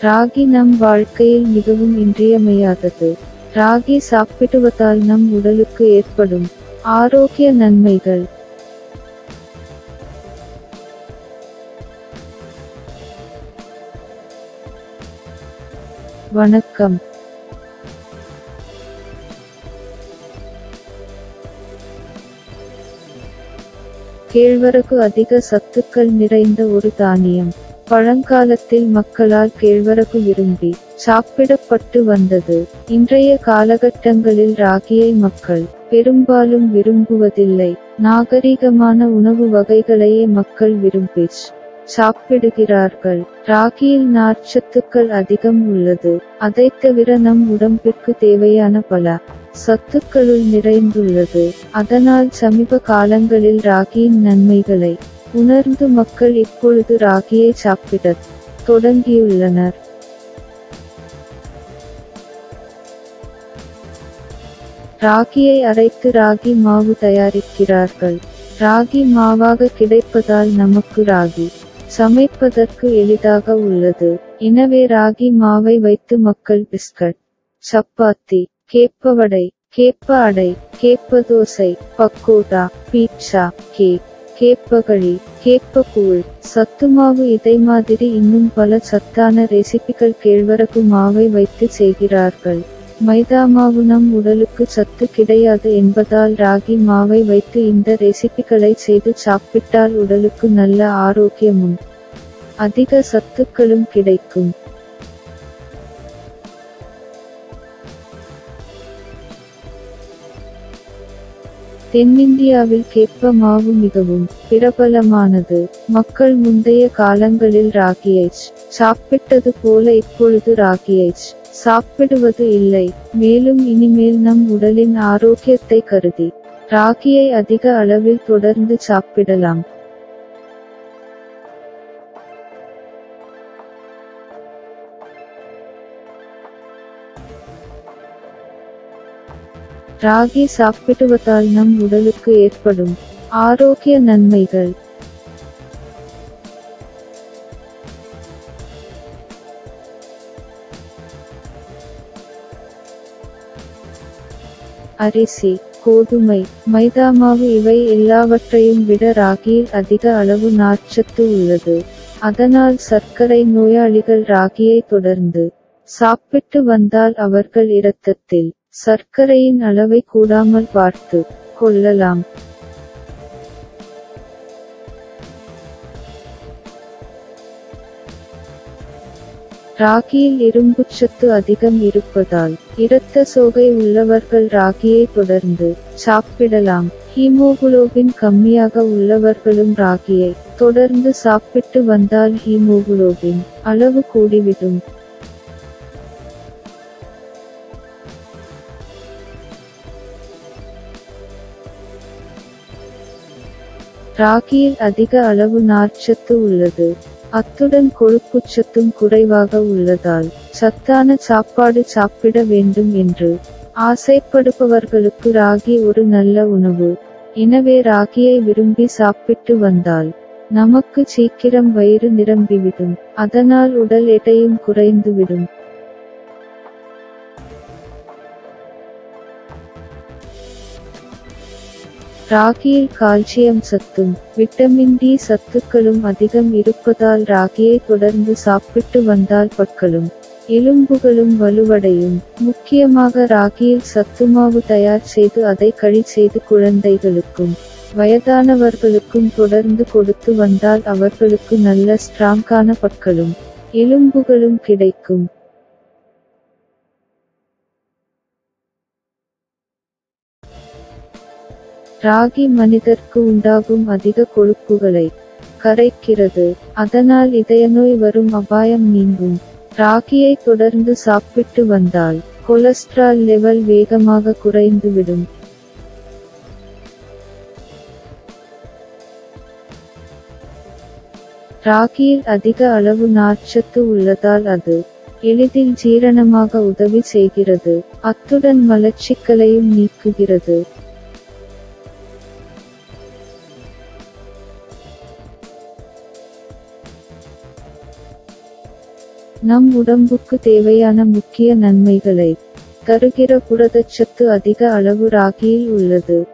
ராகி நம் வாழ்க்கையில் மிகவும் இன்றியமையாதது ராகி சாப்பிடுவதால் நம் உடலுக்கு ஏற்படும் ஆரோக்கிய நன்மைகள் வணக்கம் கேழ்வரகு அதிக சத்துக்கள் நிறைந்த ஒரு தானியம் பழங்காலத்தில் மக்களால் கேழ்வரகு விரும்பி சாப்பிடப்பட்டு வந்தது இன்றைய காலகட்டங்களில் ராகியை மக்கள் பெரும்பாலும் விரும்புவதில்லை நாகரிகமான உணவு வகைகளையே மக்கள் விரும்பி சாப்பிடுகிறார்கள் ராகியில் நார்ச்சத்துக்கள் அதிகம் உள்ளது அதைத் தவிர நம் உடம்பிற்கு தேவையான பல சத்துக்களுள் நிறைந்துள்ளது அதனால் சமீப காலங்களில் ராகியின் நன்மைகளை உணர்ந்து மக்கள் இப்பொழுது ராகியை சாப்பிடத் தொடங்கியுள்ளனர் ராகியை அரைத்து ராகி மாவு தயாரிக்கிறார்கள் ராகி மாவாக கிடைப்பதால் நமக்கு ராகி சமைப்பதற்கு எளிதாக உள்ளது எனவே ராகி மாவை வைத்து மக்கள் பிஸ்கட் சப்பாத்தி கேப்பவடை கேப்ப அடை கேப்ப தோசை பக்கோடா பீட்சா கேக் கேப்பகளி கேப்பக்கூழ் சத்துமாவு இதை மாதிரி இன்னும் பல சத்தான ரெசிபிகள் கேழ்வரகு மாவை வைத்து செய்கிறார்கள் மைதா மாவு நம் உடலுக்கு சத்து கிடையாது என்பதால் ராகி மாவை வைத்து இந்த ரெசிபிகளை செய்து சாப்பிட்டால் உடலுக்கு நல்ல ஆரோக்கியமும் அதிக சத்துக்களும் கிடைக்கும் தென்னிந்தியாவில் கேப்ப மாவு மிகவும் பிரபலமானது மக்கள் முந்தைய காலங்களில் ராகியை சாப்பிட்டது போல இப்பொழுது ராகியை சாப்பிடுவது இல்லை மேலும் இனிமேல் நம் உடலின் ஆரோக்கியத்தை கருதி ராகியை அதிக அளவில் தொடர்ந்து சாப்பிடலாம் ராகி சாப்பிடுவதால் நம் உடலுக்கு ஏற்படும் ஆரோக்கிய நன்மைகள் அரிசி கோதுமை மைதா மாவு இவை எல்லாவற்றையும் விட ராகியில் அதிக அளவு நார்ச்சத்து உள்ளது அதனால் சர்க்கரை நோயாளிகள் ராகியை தொடர்ந்து சாப்பிட்டு வந்தால் அவர்கள் இரத்தத்தில் சர்க்கரையின் அளவை கூடாமல் பார்த்து கொள்ளலாம் ராகியில் இரும்புச்சத்து அதிகம் இருப்பதால் இரத்த சோகை உள்ளவர்கள் ராகியை தொடர்ந்து சாப்பிடலாம் ஹீமோகுளோபின் கம்மியாக உள்ளவர்களும் ராகியை தொடர்ந்து சாப்பிட்டு வந்தால் ஹீமோகுளோபின் அளவு கூடிவிடும் ராகியில் அதிக அளவு நார்ச்சத்து உள்ளது அத்துடன் கொழுப்புச்சத்தும் குறைவாக உள்ளதால் சத்தான சாப்பாடு சாப்பிட வேண்டும் என்று ஆசைப்படுபவர்களுக்கு ராகி ஒரு நல்ல உணவு எனவே ராகியை விரும்பி சாப்பிட்டு வந்தால் நமக்கு சீக்கிரம் வயிறு நிரம்பிவிடும் அதனால் உடல் எடையும் குறைந்துவிடும் ராகியில் கால்சியம் சத்தும் விட்டமின் டி சத்துக்களும் அதிகம் இருப்பதால் ராகியை தொடர்ந்து சாப்பிட்டு வந்தால் பற்களும் எலும்புகளும் வலுவடையும் முக்கியமாக ராகியில் சத்துமாவு தயார் செய்து அதை களி செய்து குழந்தைகளுக்கும் வயதானவர்களுக்கும் தொடர்ந்து கொடுத்து வந்தால் அவர்களுக்கு நல்ல ஸ்ட்ராங்கான பற்களும் எலும்புகளும் கிடைக்கும் ராகி மனிதர்க்கு உண்டாகும் அதிக கொழுப்புகளை கரைக்கிறது அதனால் இதயநோய் வரும் அபாயம் நீங்கும் ராகியை தொடர்ந்து சாப்பிட்டு வந்தால் கொலஸ்ட்ரால் லெவல் வேகமாக குறைந்துவிடும் ராகியில் அதிக அளவு நார்ச்சத்து உள்ளதால் அது எளிதில் ஜீரணமாக உதவி செய்கிறது அத்துடன் மலச்சிக்கலையும் நீக்குகிறது நம் உடம்புக்கு தேவையான முக்கிய நன்மைகளை தருகிற புரதச்சத்து அதிக அளவு ராகியில் உள்ளது